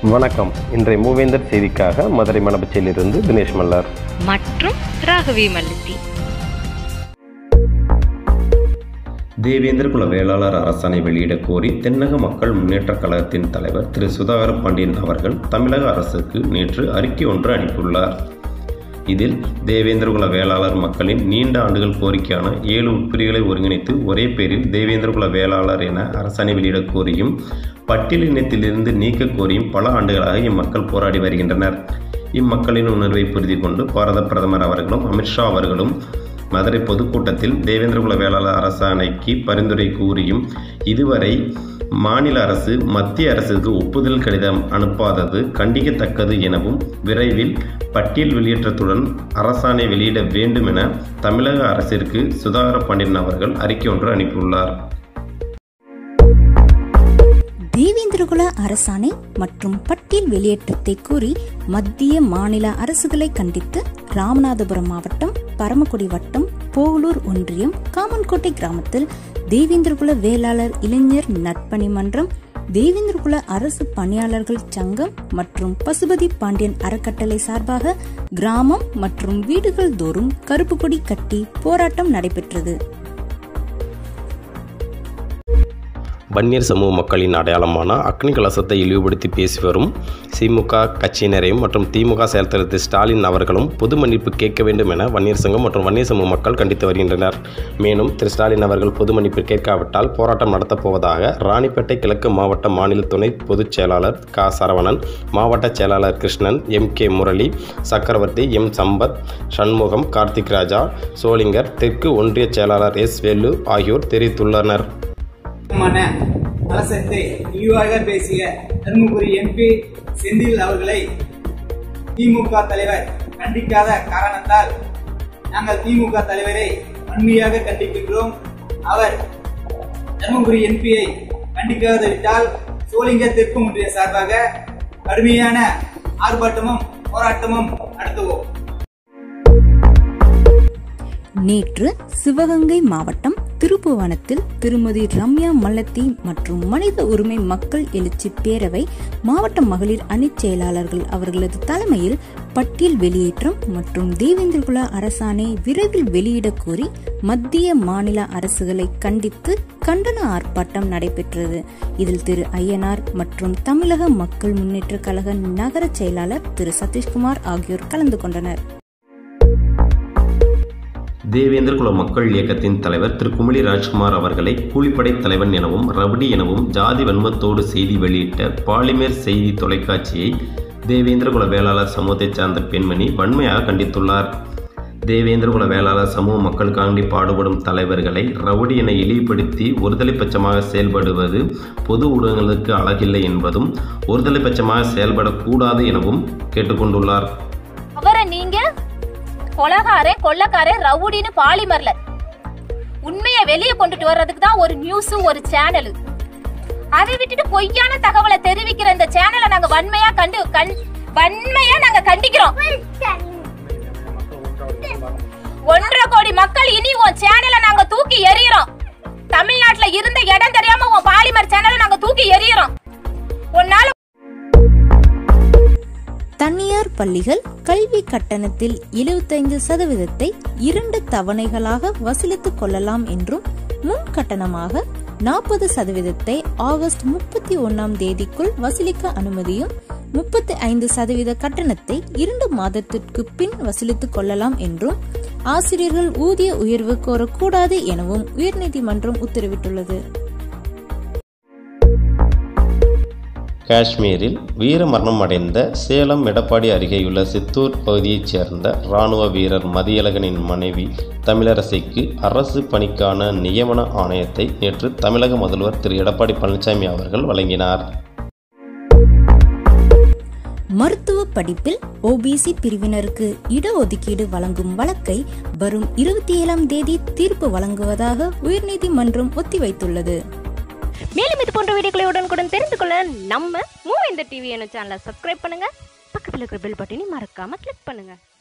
வணக்கம் இன்றைய மூவேந்தர் செய்திக்காக மதுரை மணப்பச்சையிலிருந்து தினேஷ் மல்லர் மற்றும் ராகவி மல்லித்தி தேவேந்திர குல வேளாளர் அரசாணை வெளியிடக் கோரி தென்னக மக்கள் முன்னேற்றக் கழகத்தின் தலைவர் திரு சுதாகர பாண்டியன் அவர்கள் தமிழக அரசுக்கு நேற்று அறிக்கை ஒன்று அனுப்பியுள்ளார் இதில் தேவேந்திரகுல வேளாளர் மக்களின் நீண்ட ஆண்டுகள் கோரிக்கையான ஏழு உட்பிரிவுகளை ஒருங்கிணைத்து ஒரே பேரில் தேவேந்திரகுல வேளாளர் என அரசாணை வெளியிடக் கோரியும் பட்டியலினத்திலிருந்து நீக்க கோரியும் பல ஆண்டுகளாக இம்மக்கள் போராடி வருகின்றனர் இம்மக்களின் உணர்வை புரிந்து கொண்டு பாரத பிரதமர் அவர்களும் அமித்ஷா அவர்களும் மதுரை பொதுக்கூட்டத்தில் தேவேந்திரகுல வேளாளர் அரசாணைக்கு பரிந்துரை கூறியும் இதுவரை மாநில அரசு மத்திய அரசுக்கு ஒப்புதல் கடிதம் அனுப்பாதது கண்டிக்கத்தக்கது எனவும் விரைவில் பட்டியல் வெளியேற்றத்துடன் அரசாணை வெளியிட வேண்டும் என தமிழக அரசிற்கு சுதாகர பாண்டியன் அவர்கள் அறிக்கை ஒன்று அனுப்பியுள்ளார் தேவேந்திரகுல அரசாணை மற்றும் பட்டியல் வெளியேற்றத்தை கூறி மத்திய மாநில அரசுகளை கண்டித்து ராமநாதபுரம் மாவட்டம் பரமக்குடி வட்டம் போகலூர் ஒன்றியம் காமன்கோட்டை கிராமத்தில் தேவேந்திரகுல வேளாளர் இளைஞர் நட்பணி மன்றம் தேவேந்திரகுல அரசு பணியாளர்கள் சங்கம் மற்றும் பசுபதி பாண்டியன் அறக்கட்டளை சார்பாக கிராமம் மற்றும் வீடுகள் தோறும் கருப்பு கொடி கட்டி போராட்டம் நடைபெற்றது வன்னியர் சமூக மக்களின் அடையாளமான அக்னி கலசத்தை இழிவுபடுத்தி பேசி வரும் திமுக கட்சியினரையும் மற்றும் திமுக செயல் தலைவர் ஸ்டாலின் அவர்களும் பொது மன்னிப்பு கேட்க வேண்டும் என வன்னியர் சங்கம் மற்றும் வன்னியர் சமூக மக்கள் கண்டித்து வருகின்றனர் மேலும் திரு ஸ்டாலின் அவர்கள் பொது மன்னிப்பு கேட்காவிட்டால் போராட்டம் நடத்தப் போவதாக ராணிப்பேட்டை கிழக்கு மாவட்ட மாநில துணை பொதுச் செயலாளர் க சரவணன் மாவட்ட செயலாளர் Krishnan M K Murali Chakravarthy M Sampath Shanmugam Karthik Raja Sholinghur தெற்கு ஒன்றிய செயலாளர் எஸ் வேலு ஆகியோர் தெரிவித்துள்ளனர் மான கலசத்தை இழிவாக பேசிய தருமபுரி எம்பி செந்தில் அவர்களை திமுக தலைவர் கண்டிக்காத காரணத்தால் நாங்கள் திமுக தலைவரை வன்மையாக கண்டிக்கின்றோம் அவர் தருமபுரி எம்பியை கண்டிக்காது விட்டால் சோளிங்க தெற்கு ஒன்றிய சார்பாக கடுமையான ஆர்ப்பாட்டமும் போராட்டமும் நடத்துவோம் நேற்று சிவகங்கை மாவட்டம் திருப்புவனத்தில் திருமதி ரம்யா மல்லத்தி மற்றும் மனித உரிமை மக்கள் எழுச்சி பேரவை மாவட்ட மகளிர் அணிச் செயலாளர்கள் அவர்களது தலைமையில் பட்டியல் வெளியேற்றம் மற்றும் தேவேந்திரகுல அரசாணை விரைவில் வெளியிடக் கோரி மத்திய மாநில அரசுகளை கண்டித்து கண்டன ஆர்ப்பாட்டம் நடைபெற்றது இதில் திரு ஐயனார் மற்றும் தமிழக மக்கள் முன்னேற்ற கழக நகர செயலாளர் திரு சதீஷ்குமார் ஆகியோர் கலந்து கொண்டனர் தேவேந்திர குல மக்கள் இயக்கத்தின் தலைவர் திரு குமிழி ராஜ்குமார் அவர்களை கூலிப்படை தலைவன் எனவும் ரவுடி எனவும் ஜாதி வன்மத்தோடு செய்தி வெளியிட்ட பாலிமர் செய்தி தொலைக்காட்சியை தேவேந்திர குல வேளாளர் சமூகத்தைச் சார்ந்த பெண்மணி வன்மையாக கண்டித்துள்ளார் தேவேந்திர குல வேளாளர் சமூக மக்களுக்காண்டி பாடுபடும் தலைவர்களை ரவுடி என இழிவுபடுத்தி ஒருதலைப்பட்சமாக செயல்படுவது பொது ஊடகங்களுக்கு அழகில்லை என்பதும் ஒருதலைப்பட்சமாக செயல்படக்கூடாது எனவும் கேட்டுக்கொண்டுள்ளார் அவரை நீங்க கொலகாரன் கொள்ளக்காரன் ரவுடின்னு பாலிமர்ல உண்மையை வெளியே கொண்டுட்டு வர்றதுக்கு தான் ஒரு நியூஸ் ஒரு சேனல் அதை விட்டுட்டு பொய்யான தகவலை தெரிவிக்கிற இந்த சேனலை நாங்க வன்மையா கண்டு கண் வன்மையா நாங்க கண்டிக்கிறோம் ஒன்றரை கோடி மக்கள் இனி உன் சேனலை நாங்க தூக்கி எறிகிறோம் தமிழ்நாட்டுல இருந்த இடம் தெரியாம உன் பாலிமர் சேனலை நாங்க தூக்கி எறிகிறோம் உன்னால தனியார் பள்ளிகள் கல்வி கட்டணத்தில் 75% சதவீதத்தை இரண்டு தவணைகளாக வசூலித்துக் கொள்ளலாம் என்றும் முன் கட்டணமாக நாற்பது சதவீதத்தை ஆகஸ்ட் முப்பத்தி ஒன்னாம் தேதிக்குள் வசூலிக்க அனுமதியும் முப்பத்தி ஐந்து சதவீத கட்டணத்தை இரண்டு மாதத்திற்கு பின் வசூலித்துக் கொள்ளலாம் என்றும் ஆசிரியர்கள் ஊதிய உயர்வு கோரக்கூடாது எனவும் உயர்நீதிமன்றம் உத்தரவிட்டுள்ளது காஷ்மீரில் வீரமரணம் அடைந்த சேலம் எடப்பாடி அருகேயுள்ள சித்தூர் பகுதியைச் சேர்ந்த இராணுவ வீரர் மதியழகனின் மனைவி தமிழரசிக்கு அரசு பணிக்கான நியமன ஆணையத்தை நேற்று தமிழக முதல்வர் திரு எடப்பாடி பழனிசாமி அவர்கள் வழங்கினார் மருத்துவ படிப்பில் ஓபிசி பிரிவினருக்கு இடஒதுக்கீடு வழங்கும் வழக்கை வரும் இருபத்தி ஏழாம் தேதி தீர்ப்பு வழங்குவதாக உயர்நீதிமன்றம் ஒத்திவைத்துள்ளது மேலும் இது போன்ற வீடியோக்களை உடனுக்குடன் தெரிந்து கொள்ள நம்ம மூவேந்தர் டிவி என்ற சேனலை சப்ஸ்கிரைப் பண்ணுங்க பக்கத்தில் இருக்கிற பெல் பட்டனையும் மறக்காம கிளிக் பண்ணுங்க